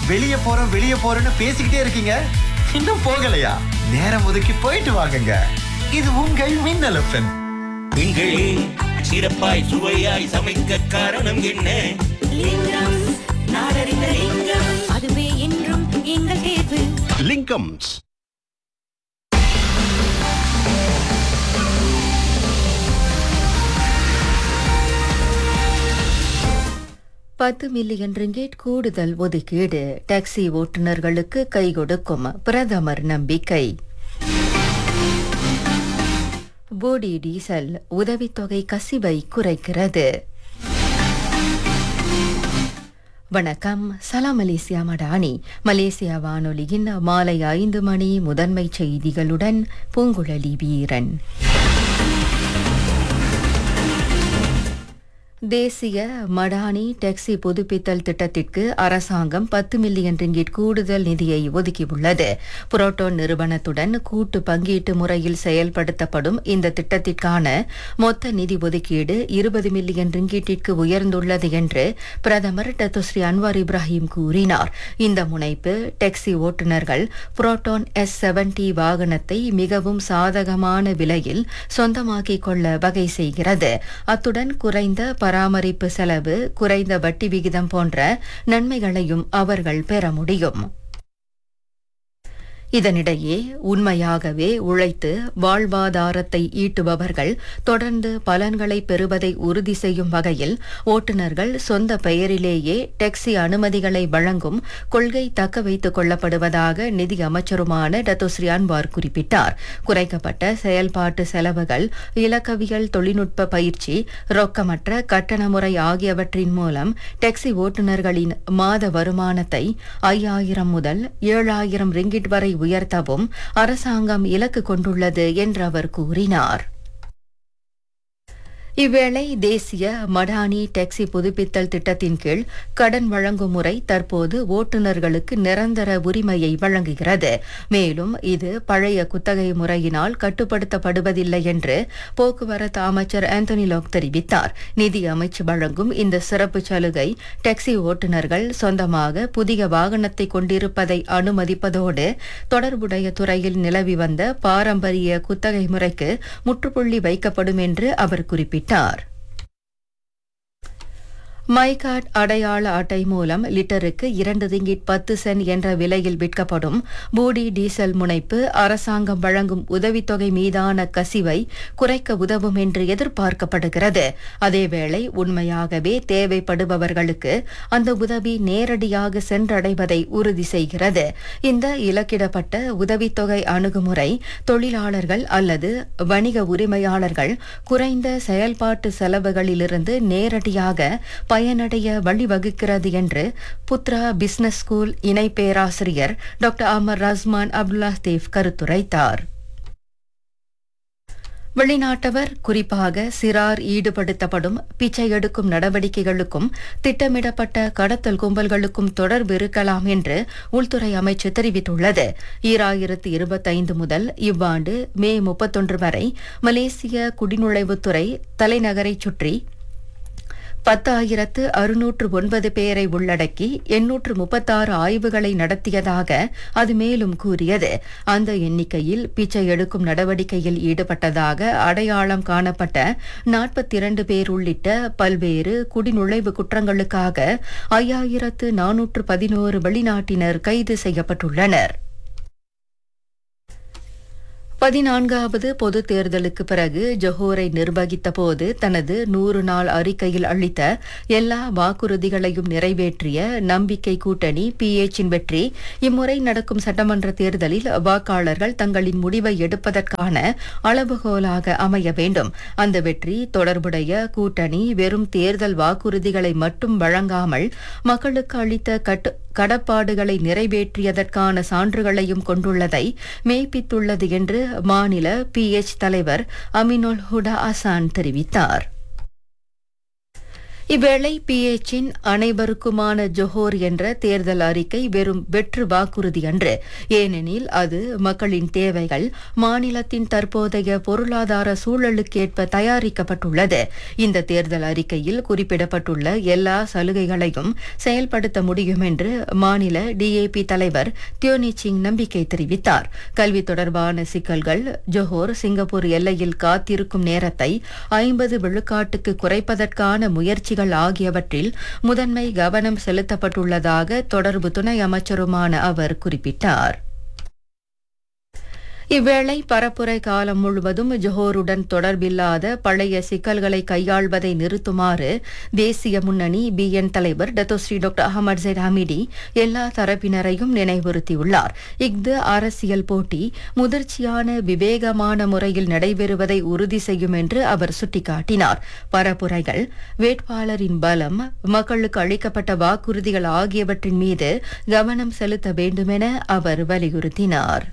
வெளியே போறோம் வெளியே போறோம்னு பேசிக்கிட்டே இருக்கீங்க இன்னும் போகலையா நேரம் ஒதுக்கி போயிட்டு வாங்குங்க இது உங்கள் மின்னல் எஃப்எம் பெண்களே சிறப்பாய் சுவையாய் சமைக்க காரணம் என்ன லிங்கம் நாடறிந்த லிங்கம் அதுவே என்றும் எங்கள் தேர்வு லிங்கம்ஸ் பத்து மில்லியன் ரிங்கேட் கூடுதல் ஒதுக்கீடு டாக்ஸி ஓட்டுநர்களுக்கு கை கொடுக்கும் பிரதமர் நம்பிக்கை போடி டீசல் உதவித்தொகை கசிவை குறைக்கிறது வணக்கம் சலாம் மலேசியா மடானி மலேசியா வானொலியின் மாலை ஐந்து மணி முதன்மை செய்திகளுடன் பூங்குழலி வீரன் தேசிய மடானி டாக்ஸி புதுப்பித்தல் திட்டத்திற்கு அரசாங்கம் பத்து மில்லியன் ரிங்கிட் கூடுதல் நிதியை ஒதுக்கியுள்ளது புரோட்டோன் நிறுவனத்துடன் கூட்டு பங்கீட்டு முறையில் செயல்படுத்தப்படும் இந்த திட்டத்திற்கான மொத்த நிதி ஒதுக்கீடு இருபது மில்லியன் ரிங்கீட்டிற்கு உயர்ந்துள்ளது என்று பிரதமர் டத்துஸ்ரீ அன்வார் இப்ராஹிம் கூறினார் இந்த முனைப்பு டாக்ஸி ஓட்டுநர்கள் புரோட்டோன் எஸ் செவன்டி வாகனத்தை மிகவும் சாதகமான விலையில் சொந்தமாக்கிக் கொள்ள வகை செய்கிறது அத்துடன் குறைந்த பராமரிப்பு செலவு குறைந்த வட்டி விகிதம் போன்ற நன்மைகளையும் அவர்கள் பெற முடியும் இதனிடையே உண்மையாகவே உழைத்து வாழ்வாதாரத்தை ஈட்டுபவர்கள் தொடர்ந்து பலன்களை பெறுவதை உறுதி செய்யும் வகையில் ஓட்டுநர்கள் சொந்த பெயரிலேயே டாக்ஸி அனுமதிகளை வழங்கும் கொள்கை தக்க வைத்துக் கொள்ளப்படுவதாக நிதி அமைச்சருமான டத்தோஸ்ரீ அன்வார் குறிப்பிட்டார் குறைக்கப்பட்ட செயல்பாட்டு செலவுகள் இலக்கவியல் தொழில்நுட்ப பயிற்சி ரொக்கமற்ற கட்டண முறை ஆகியவற்றின் மூலம் டாக்ஸி ஓட்டுநர்களின் மாத வருமானத்தை ஐயாயிரம் முதல் ஏழாயிரம் ரிங்கிட் வரை உயர்த்தவும் அரசாங்கம் இலக்கு கொண்டுள்ளது என்று அவர் கூறினார் இவ்வேளை தேசிய மடானி டாக்ஸி புதுப்பித்தல் திட்டத்தின் கீழ் கடன் வழங்கும் முறை தற்போது ஓட்டுநர்களுக்கு நிரந்தர உரிமையை வழங்குகிறது மேலும் இது பழைய குத்தகை முறையினால் கட்டுப்படுத்தப்படுவதில்லை என்று போக்குவரத்து அமைச்சர் ஆந்தனி லாக் தெரிவித்தார் நிதி அமைச்சு வழங்கும் இந்த சிறப்பு சலுகை டாக்ஸி ஓட்டுநர்கள் சொந்தமாக புதிய வாகனத்தை கொண்டிருப்பதை அனுமதிப்பதோடு தொடர்புடைய துறையில் நிலவி வந்த பாரம்பரிய குத்தகை முறைக்கு முற்றுப்புள்ளி வைக்கப்படும் என்று அவர் குறிப்பிட்டார் மைகார்ட் அடையாள அட்டை மூலம் லிட்டருக்கு இரண்டு ரிங்கிட் பத்து சென்ட் என்ற விலையில் விற்கப்படும் பூடி டீசல் முனைப்பு அரசாங்கம் வழங்கும் உதவித்தொகை மீதான கசிவை குறைக்க உதவும் என்று எதிர்பார்க்கப்படுகிறது அதேவேளை உண்மையாகவே தேவைப்படுபவர்களுக்கு அந்த உதவி நேரடியாக சென்றடைவதை உறுதி செய்கிறது இந்த இலக்கிடப்பட்ட உதவித்தொகை அணுகுமுறை தொழிலாளர்கள் அல்லது வணிக உரிமையாளர்கள் குறைந்த செயல்பாட்டு செலவுகளிலிருந்து நேரடியாக பயனடைய வழிவகுக்கிறது என்று புத்ரா பிசினஸ் ஸ்கூல் இணை பேராசிரியர் doctor Amar Rasman Abdullah Dev கருத்துரைத்தார் வெளிநாட்டவர் குறிப்பாக சிறார் ஈடுபடுத்தப்படும் பிச்சை எடுக்கும் நடவடிக்கைகளுக்கும் திட்டமிடப்பட்ட கடத்தல் கும்பல்களுக்கும் தொடர்பு இருக்கலாம் என்று உள்துறை அமைச்சு தெரிவித்துள்ளது ஈராயிரத்து இருபத்தைந்து முதல் இவ்வாண்டு மே முப்பத்தொன்று வரை மலேசிய குடிநுழைவுத்துறை தலைநகரைச் சுற்றி பத்தாயிரத்து அறுநூற்று ஒன்பது பேரை உள்ளடக்கி எண்ணூற்று முப்பத்தாறு ஆய்வுகளை நடத்தியதாக அது மேலும் கூறியது அந்த எண்ணிக்கையில் பிச்சை எடுக்கும் நடவடிக்கையில் ஈடுபட்டதாக அடையாளம் காணப்பட்ட நாற்பத்தி இரண்டு பேர் உள்ளிட்ட பல்வேறு குடிநுழைவு குற்றங்களுக்காக ஐயாயிரத்து நானூற்று பதினோரு வெளிநாட்டினர் கைது செய்யப்பட்டுள்ளனர் பதினான்காவது பொது தேர்தலுக்கு பிறகு ஜொஹோரை நிர்வகித்த போது தனது நூறு நாள் அறிக்கையில் அளித்த எல்லா வாக்குறுதிகளையும் நிறைவேற்றிய நம்பிக்கை கூட்டணி பிஎச்சின் வெற்றி இம்முறை நடக்கும் சட்டமன்ற தேர்தலில் வாக்காளர்கள் தங்களின் முடிவை எடுப்பதற்கான அளவுகோலாக அமைய வேண்டும் அந்த வெற்றி தொடர்புடைய கூட்டணி வெறும் தேர்தல் வாக்குறுதிகளை மட்டும் வழங்காமல் மக்களுக்கு அளித்த கட்டு கடப்பாடுகளை நிறைவேற்றியதற்கான சான்றுகளையும் கொண்டுள்ளதை மெய்ப்பித்துள்ளது என்று மாநில பிஎச் தலைவர் அமினுல் ஹுடா அசான் தெரிவித்தார் இவ்வேளை பிஎச்சின் அனைவருக்குமான ஜொஹோர் என்ற தேர்தல் அறிக்கை வெறும் வெற்று வாக்குறுதி அன்று ஏனெனில் அது மக்களின் தேவைகள் மாநிலத்தின் தற்போதைய பொருளாதார சூழலுக்கேற்ப தயாரிக்கப்பட்டுள்ளது இந்த தேர்தல் அறிக்கையில் குறிப்பிடப்பட்டுள்ள எல்லா சலுகைகளையும் செயல்படுத்த முடியும் என்று மாநில டிஏபி தலைவர் தியோனி சிங் நம்பிக்கை தெரிவித்தார் கல்வி தொடர்பான சிக்கல்கள் ஜொஹோர் சிங்கப்பூர் எல்லையில் காத்திருக்கும் நேரத்தை ஐம்பது விழுக்காட்டுக்கு குறைப்பதற்கான முயற்சிகள் ஆகியவற்றில் முதன்மை கவனம் செலுத்தப்பட்டுள்ளதாக தொடர்பு துணை அமைச்சருமான அவர் குறிப்பிட்டார் இவ்வேளை பரப்புரை காலம் முழுவதும் ஜொஹோருடன் தொடர்பில்லாத பழைய சிக்கல்களை கையாள்வதை நிறுத்துமாறு தேசிய முன்னணி பிஎன் தலைவர் Datuk Seri doctor Ahmad Zahid Hamidi எல்லா தரப்பினரையும் நினைவுறுத்தியுள்ளார் இஃது அரசியல் போட்டி முதிர்ச்சியான விவேகமான முறையில் நடைபெறுவதை உறுதி செய்யும் என்று அவர் சுட்டிக்காட்டினார் பரப்புரைகள் வேட்பாளரின் பலம் மக்களுக்கு அளிக்கப்பட்ட வாக்குறுதிகள் ஆகியவற்றின் மீது கவனம் செலுத்த வேண்டுமென அவர் வலியுறுத்தினார்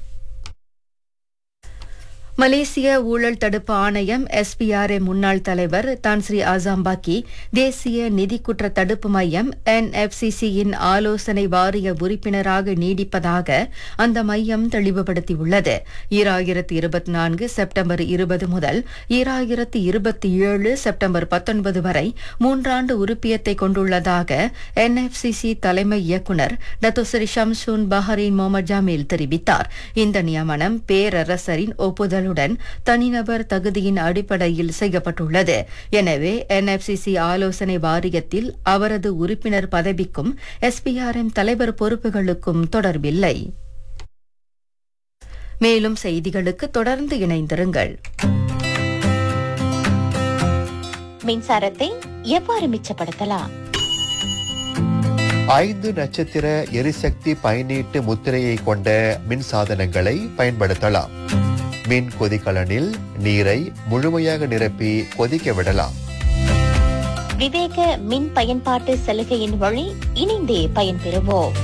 மலேசிய ஊழல் தடுப்பு ஆணையம் எஸ்பிஆர்ஏ முன்னாள் தலைவர் தான் ஸ்ரீ அசாம்பாக்கி தேசிய நிதி குற்ற தடுப்பு மையம் என்எஃப்சிசியின் ஆலோசனை வாரிய உறுப்பினராக நீடிப்பதாக அந்த மையம் தெளிவுபடுத்தியுள்ளது ஈராயிரத்தி இருபத்தி நான்கு செப்டம்பர் இருபது முதல் ஈராயிரத்தி இருபத்தி ஏழு செப்டம்பர் பத்தொன்பது வரை மூன்றாண்டு உறுப்பியத்தை கொண்டுள்ளதாக என்எஃப்சிசி தலைமை இயக்குநர் டத்தோசரி ஷம்சூன் பஹரின் முகமது ஜாமீல் தெரிவித்தார் இந்த நியமனம் பேரரசரின் ஒப்புதல் ஒப்புதலுடன் தனிநபர் தகுதியின் அடிப்படையில் செய்யப்பட்டுள்ளது எனவே என்எஃப்சிசி ஆலோசனை வாரியத்தில் அவரது உறுப்பினர் பதவிக்கும் எஸ்பிஆர்எம் தலைவர் பொறுப்புகளுக்கும் தொடர்பில்லை மேலும் செய்திகளுக்கு தொடர்ந்து இணைந்திருங்கள் மின்சாரத்தை எவ்வாறு மிச்சப்படுத்தலாம் ஐந்து நட்சத்திர எரிசக்தி பயனீட்டு முத்திரையை கொண்ட மின் சாதனங்களை பயன்படுத்தலாம் மின் கொதிகலனில் நீரை முழுமையாக நிரப்பி கொதிக்க விடலாம் விவேக மின் பயன்பாட்டு சலுகையின் வழி இணைந்தே பயன்பெறுவோம்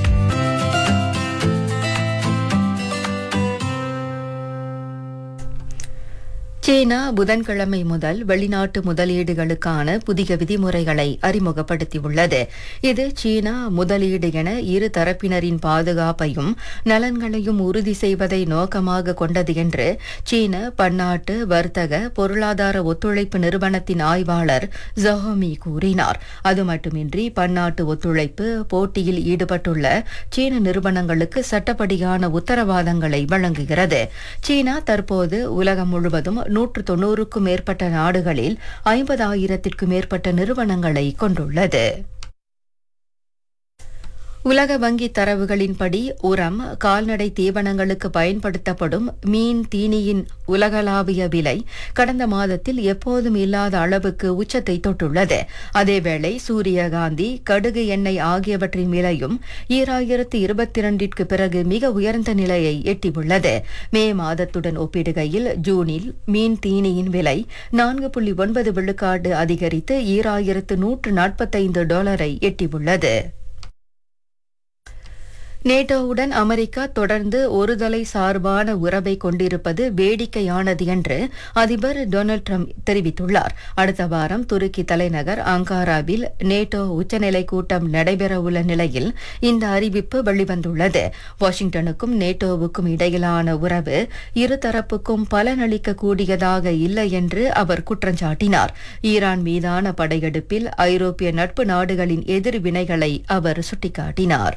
சீனா புதன்கிழமை முதல் வெளிநாட்டு முதலீடுகளுக்கான புதிய விதிமுறைகளை அறிமுகப்படுத்தியுள்ளது இது சீனா முதலீடு என இரு தரப்பினரின் பாதுகாப்பையும் நலன்களையும் உறுதி செய்வதை நோக்கமாக கொண்டது என்று சீன பன்னாட்டு வர்த்தக பொருளாதார ஒத்துழைப்பு நிறுவனத்தின் ஆய்வாளர் ஜஹோமி கூறினார் அது மட்டுமின்றி பன்னாட்டு ஒத்துழைப்பு போட்டியில் ஈடுபட்டுள்ள சீன நிறுவனங்களுக்கு சட்டப்படியான உத்தரவாதங்களை வழங்குகிறது சீனா தற்போது உலகம் முழுவதும் நூற்று தொன்னூறுக்கும் மேற்பட்ட நாடுகளில் ஐம்பதாயிரத்திற்கும் மேற்பட்ட நிறுவனங்களை கொண்டுள்ளது உலக வங்கி தரவுகளின்படி உரம் கால்நடை தீவனங்களுக்கு பயன்படுத்தப்படும் மீன் தீனியின் உலகளாவிய விலை கடந்த மாதத்தில் எப்போதும் இல்லாத அளவுக்கு உச்சத்தை தொட்டுள்ளது அதேவேளை சூரியகாந்தி கடுகு எண்ணெய் ஆகியவற்றின் விலையும் ஈராயிரத்து இருபத்தி இரண்டிற்கு பிறகு மிக உயர்ந்த நிலையை எட்டியுள்ளது மே மாதத்துடன் ஒப்பிடுகையில் ஜூனில் மீன் தீனியின் விலை நான்கு புள்ளி ஒன்பது விழுக்காடு அதிகரித்து ஈராயிரத்து நூற்று நாற்பத்தைந்து டாலரை எட்டியுள்ளது நேட்டோவுடன் அமெரிக்கா தொடர்ந்து ஒருதலை சார்பான உறவை கொண்டிருப்பது வேடிக்கையானது என்று அதிபர் டொனால்ட் ட்ரம்ப் தெரிவித்துள்ளார் அடுத்த வாரம் துருக்கி தலைநகர் அங்காராவில் நேட்டோ உச்சநிலை கூட்டம் நடைபெறவுள்ள நிலையில் இந்த அறிவிப்பு வெளிவந்துள்ளது வாஷிங்டனுக்கும் நேட்டோவுக்கும் இடையிலான உறவு இருதரப்புக்கும் பலனளிக்க கூடியதாக இல்லை என்று அவர் குற்றஞ்சாட்டினார் ஈரான் மீதான படையெடுப்பில் ஐரோப்பிய நட்பு நாடுகளின் எதிர்வினைகளை அவர் சுட்டிக்காட்டினார்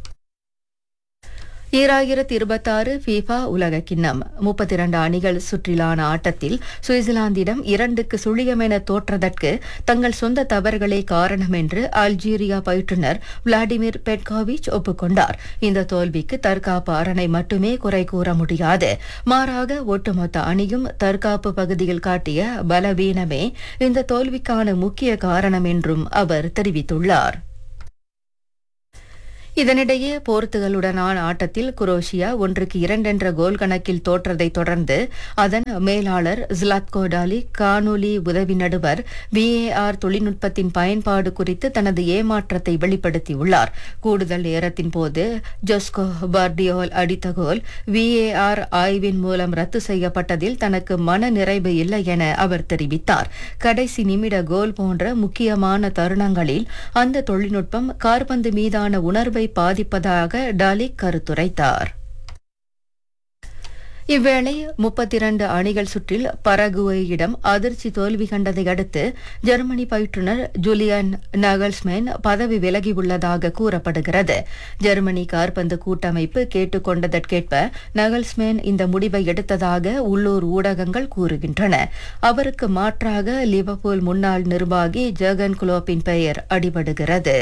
ஈராயிரத்தி இருபத்தாறு ஃபீஃபா உலக கிண்ணம் முப்பத்தி இரண்டு அணிகள் சுற்றிலான ஆட்டத்தில் சுவிட்சர்லாந்திடம் இரண்டுக்கு சுழியமென தோற்றதற்கு தங்கள் சொந்த தவறுகளே காரணம் என்று அல்ஜீரியா பயிற்றுநர் விளாடிமிர் பெட்கோவிச் ஒப்புக்கொண்டார் இந்த தோல்விக்கு தற்காப்பு அரணை மட்டுமே குறை கூற முடியாது மாறாக ஒட்டுமொத்த அணியும் தற்காப்பு பகுதியில் காட்டிய பலவீனமே இந்த தோல்விக்கான முக்கிய காரணம் என்றும் அவர் தெரிவித்துள்ளார் இதனிடையே போர்த்துகலுடனான ஆட்டத்தில் குரோஷியா ஒன்றுக்கு இரண்டென்ற கோல் கணக்கில் தோற்றதை தொடர்ந்து அதன் மேலாளர் ஜிலாத்கோ டாலி காணொலி உதவி நடுவர் விஏஆர் தொழில்நுட்பத்தின் பயன்பாடு குறித்து தனது ஏமாற்றத்தை வெளிப்படுத்தியுள்ளார் கூடுதல் நேரத்தின் போது ஜொஸ்கோ பார்டியோல் அடித்த கோல் விஏஆர் ஆய்வின் மூலம் ரத்து செய்யப்பட்டதில் தனக்கு மன நிறைவு இல்லை என அவர் தெரிவித்தார் கடைசி நிமிட கோல் போன்ற முக்கியமான தருணங்களில் அந்த தொழில்நுட்பம் கார்பந்து மீதான உணர்வை பாதிப்பதாக டாலி கருத்துரைத்தார் இவ்வேளை முப்பத்தி இரண்டு அணிகள் சுற்றில் பரகுவேயிடம் அதிர்ச்சி தோல்வி கண்டதை அடுத்து ஜெர்மனி பயிற்றுனர் ஜூலியன் நகல்ஸ்மேன் பதவி விலகியுள்ளதாக கூறப்படுகிறது ஜெர்மனி கார்பந்து கூட்டமைப்பு கேட்டுக்கொண்டதற்கேற்ப நகல்ஸ்மேன் இந்த முடிவை எடுத்ததாக உள்ளூர் ஊடகங்கள் கூறுகின்றன அவருக்கு மாற்றாக லிவர்பூல் முன்னாள் நிர்வாகி ஜெர்கன் குலோப்பின் பெயர் அடிபடுகிறது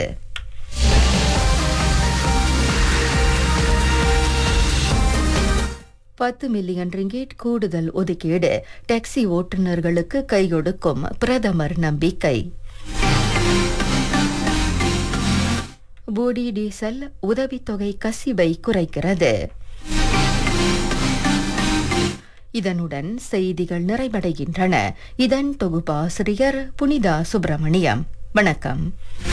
பத்து மில்லியன் ரிங்கேட் கூடுதல் ஒதுக்கீடு டாக்ஸி ஓட்டுநர்களுக்கு கை கொடுக்கும் பிரதமர் நம்பிக்கை போடி டீசல் உதவித்தொகை கசிவை குறைக்கிறது இதனுடன் செய்திகள் நிறைவடைகின்றன இதன் தொகுப்பாசிரியர் புனிதா சுப்பிரமணியம் வணக்கம்